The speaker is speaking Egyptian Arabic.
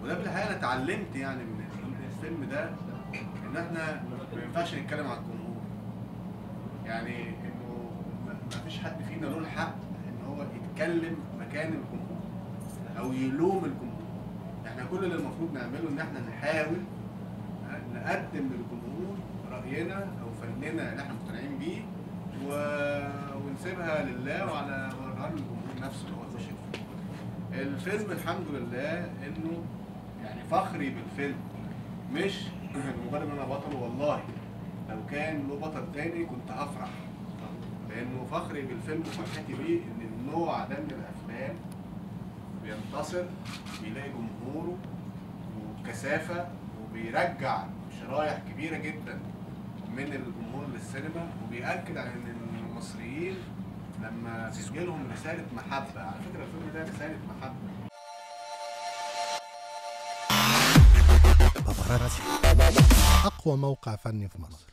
وده في الحقيقه انا اتعلمت يعني من الفيلم ده ان احنا ما ينفعش نتكلم عن الجمهور يعني انه ما فيش حد فينا له الحق ان هو يتكلم مكان الجمهور او يلوم الجمهور احنا كل اللي المفروض نعمله ان احنا نحاول نقدم للجمهور راينا او فننا اللي احنا مقتنعين بيه و... ونسيبها لله وعلى ورهان الجمهور نفسه اللي هو يخش الفيلم. الفيلم الحمد لله انه يعني فخري بالفيلم مش مجرد ان انا بطل والله لو كان له بطل تاني كنت هفرح لانه فخري بالفيلم وفرحتي بيه ان النوع ده من الافلام بينتصر بيلاقي جمهوره وبكثافه وبيرجع شرايح كبيره جدا من الجمهور للسينما وبيأكد على ان المصريين لما تجي لهم رساله محبه على فكره الفيلم ده رساله محبه باباراتزي أقوى موقع فني في مصر